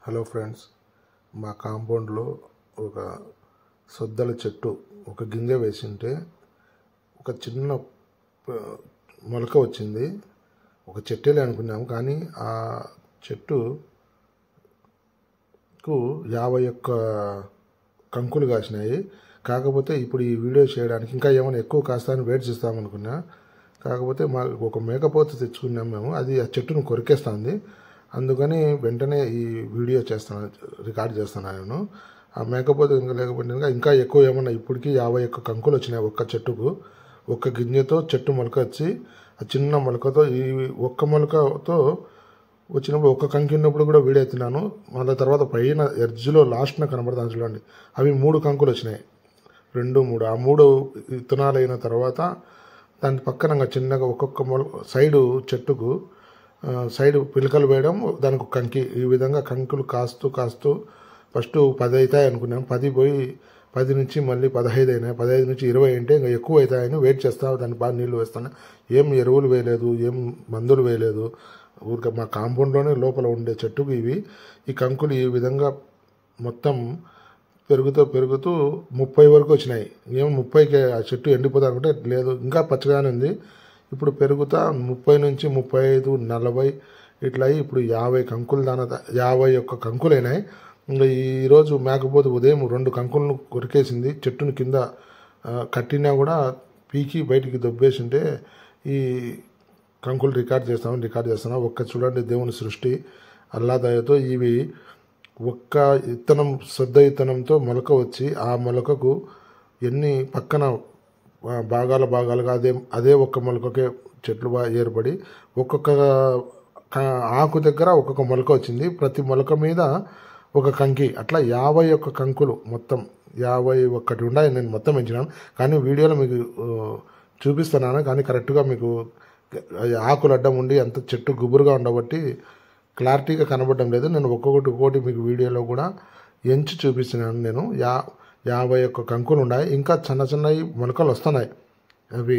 hello friends మా కాంపౌండ్లో ఒక సొద్దల చెట్టు ఒక గింజ వేసింటే ఒక చిన్న ప- మొలక వచ్చింది ఒక చెట్టేలే అనుకున్నాము కానీ ఆ చెట్టుకు యాభై ఒక్క కంకులు కాసినాయి కాకపోతే ఇప్పుడు ఈ వీడియో చేయడానికి ఇంకా ఏమైనా ఎక్కువ కాస్త వెయిట్ చేస్తామనుకున్నా కాకపోతే మా ఒక మేకపోత తెచ్చుకున్నాం మేము అది ఆ చెట్టును కొరికేస్తుంది అందుకని వెంటనే ఈ వీడియో చేస్తాను రికార్డ్ చేస్తున్నాను ఆ మేకపోతే ఇంకా లేకపోతే ఇంకా ఇంకా ఎక్కువ ఏమన్నా ఇప్పటికీ యాభై ఒక్క కంకులు వచ్చినాయి ఒక్క చెట్టుకు ఒక్క గింజతో చెట్టు మొలక వచ్చి ఆ చిన్న మొలకతో ఈ ఒక్క మొలకతో వచ్చినప్పుడు ఒక్క కంకి ఉన్నప్పుడు కూడా వీడెత్తినాను మళ్ళీ తర్వాత పైన ఎర్జ్లో లాస్ట్న కనబడతాను చూడండి అవి మూడు కంకులు వచ్చినాయి రెండు మూడు ఆ మూడు విత్తనాలు అయిన తర్వాత దాని పక్కన ఇంకా చిన్నగా ఒక్కొక్క మొల సైడు చెట్టుకు ఆ, సైడ్ పిలకలు వేయడం దానికి ఒక కంకి ఈ విధంగా కంకులు కాస్తూ కాస్తూ ఫస్ట్ పది అవుతాయి అనుకున్నాం పది పోయి పది నుంచి మళ్ళీ పదహైదు అయినాయి పదహైదు నుంచి ఇరవై అంటే ఇంకా ఎక్కువ అవుతాయని వెయిట్ చేస్తా దాన్ని బాగా నీళ్లు వేస్తాను ఏం ఎరువులు వేయలేదు ఏం మందులు వేయలేదు ఊరికే మా కాంపౌండ్లోనే లోపల ఉండే చెట్టుకు ఇవి ఈ కంకులు ఈ విధంగా మొత్తం పెరుగుతూ పెరుగుతూ ముప్పై వరకు వచ్చినాయి ఏం ముప్పైకి ఆ చెట్టు ఎండిపోతా అనుకుంటే లేదు ఇంకా పచ్చగానే ఉంది ఇప్పుడు పెరుగుతా ముప్పై నుంచి ముప్పై ఐదు నలభై ఇట్లా అయ్యి ఇప్పుడు యాభై కంకులు దాన యాభై ఒక్క కంకులైనాయి ఇంకా ఈరోజు మేకపోతే ఉదయం రెండు కంకులను కొరికేసింది చెట్టును కింద ఆ, కట్టినా కూడా పీకి బయటికి దొబ్బేసింటే ఈ కంకులు రికార్డ్ చేస్తామని రికార్డ్ చేస్తున్నాం ఒక్క చూడండి దేవుని సృష్టి అల్లా దయతో ఇవి ఒక్క ఇత్తనం శ్రద్ధ ఇత్తనంతో మొలక వచ్చి ఆ మొలకకు ఎన్ని పక్కన ఆ, భాగాల భాగాలుగా అదే అదే ఒక్క మొలకకే చెట్లు బాగా ఏర్పడి ఒక్కొక్క క- ఆకు దగ్గర ఒక్కొక్క మొలక వచ్చింది ప్రతి మొలక మీద ఒక కంకి అట్లా యాభై ఒక్క కంకులు మొత్తం యాభై ఒక్కటి ఉన్నాయి నేను మొత్తం పెంచినాను కానీ వీడియోలో మీకు ఆ, చూపిస్తున్నాను కానీ కరెక్ట్గా మీకు ఆకులు అడ్డం ఉండి అంత చెట్టు గుబురుగా ఉండబట్టి క్లారిటీగా కనబడడం లేదు నేను ఒక్కొక్కటి ఒక్కొక్కటి మీకు వీడియోలో కూడా ఎంచి చూపిస్తున్నాను నేను యా యాభై ఒక్క కంకులు ఉన్నాయి ఇంకా చిన్న చిన్నవి మొలకలు వస్తున్నాయి అవి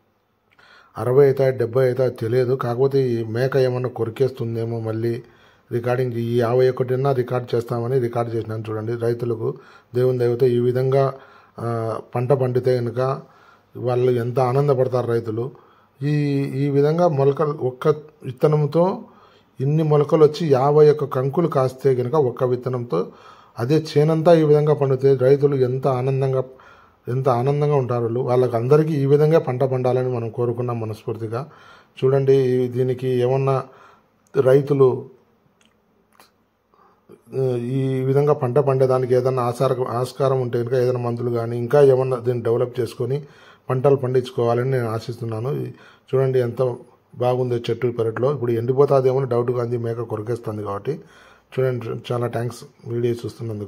అరవై అవుతాయి డెబ్బై అవుతాయి తెలియదు కాకపోతే ఈ మేక ఏమన్నా కొరికేస్తుందేమో మళ్ళీ రికార్డింగ్ ఈ యాభై ఒకటిన్నా రికార్డ్ చేస్తామని రికార్డ్ చేసినాను చూడండి రైతులకు దేవుని దైవతో ఈ విధంగా ఆ, పంట పండితే కనుక వాళ్ళు ఎంత ఆనందపడతారు రైతులు ఈ ఈ విధంగా మొలకలు ఒక్క విత్తనంతో ఇన్ని మొలకలు వచ్చి యాభై ఒక్క కంకులు కాస్తే కనుక ఒక్క విత్తనంతో అదే చేనంతా ఈ విధంగా పండితే రైతులు ఎంత ఆనందంగా ఎంత ఆనందంగా ఉంటారు వాళ్ళు వాళ్ళకి అందరికీ ఈ విధంగా పంట పండాలని మనం కోరుకున్నాం మనస్ఫూర్తిగా చూడండి ఈ- దీనికి ఏమన్నా రైతులు ఆ, ఈ విధంగా పంట పండేదానికి ఏదైనా ఆసార ఆస్కారం ఉంటే కనుక ఏదైనా మందులు కానీ ఇంకా ఏమన్నా దీన్ని డెవలప్ చేసుకొని పంటలు పండించుకోవాలని నేను ఆశిస్తున్నాను ఈ- చూడండి ఎంత బాగుందో చెట్టు పెరట్లో ఇప్పుడు ఎండిపోతాదేమో డౌట్గా ఉంది మేక కొరికేస్తుంది కాబట్టి చూడండి చాలా థ్యాంక్స్ వీడియో చూస్తున్నందుకు